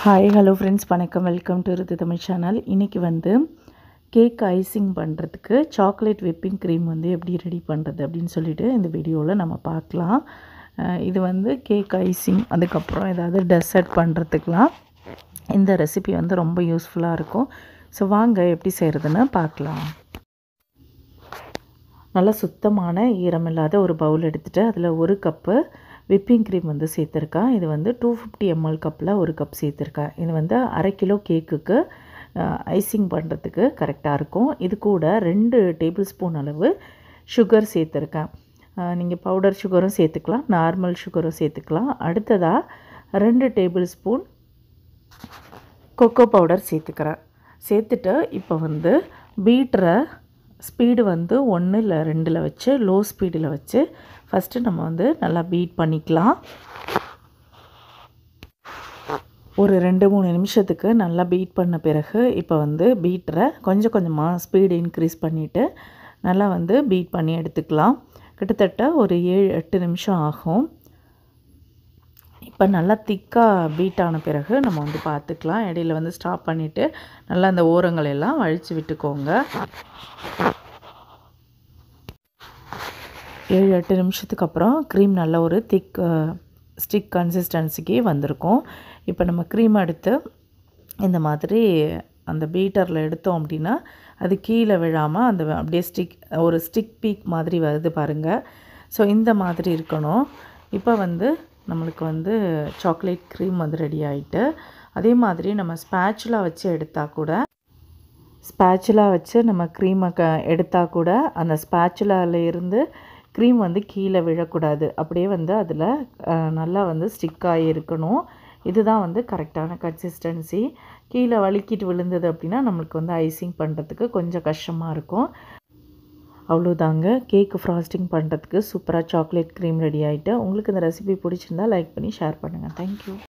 hi hello friends வணக்கம் welcome to Ruthu Tamil channel இன்றைக்கி வந்து கேக் ஐசிங் பண்ணுறதுக்கு சாக்லேட் விப்பிங் க்ரீம் வந்து எப்படி ரெடி பண்ணுறது அப்படின்னு சொல்லிட்டு இந்த வீடியோவில் நம்ம பார்க்கலாம் அஹ் இது வந்து கேக் ஐசிங் அதுக்கப்புறம் ஏதாவது டெசர்ட் பண்ணுறதுக்கெலாம் இந்த ரெசிபி வந்து ரொம்ப யூஸ்ஃபுல்லாக இருக்கும் ஸோ வாங்க எப்படி செய்கிறதுன்னு பார்க்கலாம் நல்லா சுத்தமான ஈரமில்லாத ஒரு பவுல் எடுத்துகிட்டு அதில் ஒரு கப்பு விப்பிங் க்ரீம் வந்து சேர்த்துருக்கேன் இது வந்து டூ ஃபிஃப்டி எம்எல் கப்பில் ஒரு கப் சேர்த்துருக்கேன் இது வந்து அரை கிலோ கேக்குக்கு ஐசிங் பண்ணுறதுக்கு கரெக்டாக இருக்கும் இது கூட ரெண்டு டேபிள் ஸ்பூன் அளவு சுகர் சேர்த்துருக்கேன் நீங்கள் பவுடர் சுகரும் சேர்த்துக்கலாம் நார்மல் சுகரும் சேர்த்துக்கலாம் அடுத்ததாக ரெண்டு டேபிள் ஸ்பூன் கொக்கோ பவுடர் சேர்த்துக்கிறேன் சேர்த்துட்டு இப்போ வந்து பீட்டரை ஸ்பீடு வந்து ஒன்று இல்லை ரெண்டில் வச்சு லோ ஸ்பீடில் வச்சு ஃபஸ்ட்டு நம்ம வந்து நல்லா பீட் பண்ணிக்கலாம் ஒரு ரெண்டு மூணு நிமிஷத்துக்கு நல்லா பீட் பண்ண பிறகு இப்போ வந்து பீட்டரை கொஞ்சம் கொஞ்சமாக ஸ்பீடு இன்க்ரீஸ் பண்ணிவிட்டு நல்லா வந்து பீட் பண்ணி எடுத்துக்கலாம் கிட்டத்தட்ட ஒரு ஏழு எட்டு நிமிஷம் ஆகும் இப்போ நல்லா திக்காக பீட் ஆன பிறகு நம்ம வந்து பார்த்துக்கலாம் இடையில வந்து ஸ்டாப் பண்ணிவிட்டு நல்லா அந்த ஓரங்கள் எல்லாம் வழித்து விட்டுக்கோங்க ஏழு எட்டு நிமிஷத்துக்கு அப்புறம் க்ரீம் நல்ல ஒரு திக் ஸ்டிக் கன்சிஸ்டன்சிக்கு வந்திருக்கும் இப்போ நம்ம க்ரீம் எடுத்து இந்த மாதிரி அந்த பீட்டரில் எடுத்தோம் அப்படின்னா அது கீழே விழாமல் அந்த அப்படியே ஸ்டிக் ஒரு ஸ்டிக் பீக் மாதிரி வருது பாருங்கள் ஸோ இந்த மாதிரி இருக்கணும் இப்போ வந்து நம்மளுக்கு வந்து சாக்லேட் க்ரீம் வந்து ரெடி ஆகிட்டு அதே மாதிரி நம்ம ஸ்பேச்சுலா வச்சு எடுத்தால் கூட ஸ்பேச்சுலா வச்சு நம்ம க்ரீமை க எடுத்தால் கூட அந்த ஸ்பேச்சுலாவில் இருந்து க்ரீம் வந்து கீழே விழக்கூடாது அப்படியே வந்து அதில் நல்லா வந்து ஸ்டிக்காகி இருக்கணும் இதுதான் வந்து கரெக்டான கன்சிஸ்டன்சி கீழே வலிக்கிட்டு விழுந்தது அப்படின்னா நம்மளுக்கு வந்து ஐசிங் பண்ணுறதுக்கு கொஞ்சம் கஷ்டமாக இருக்கும் அவ்வளோதாங்க கேக்கு ஃப்ராஸ்டிங் பண்ணுறதுக்கு சூப்பராக சாக்லேட் க்ரீம் ரெடி ஆகிட்டு உங்களுக்கு இந்த ரெசிபி பிடிச்சிருந்தா லைக் பண்ணி ஷேர் பண்ணுங்கள் தேங்க்யூ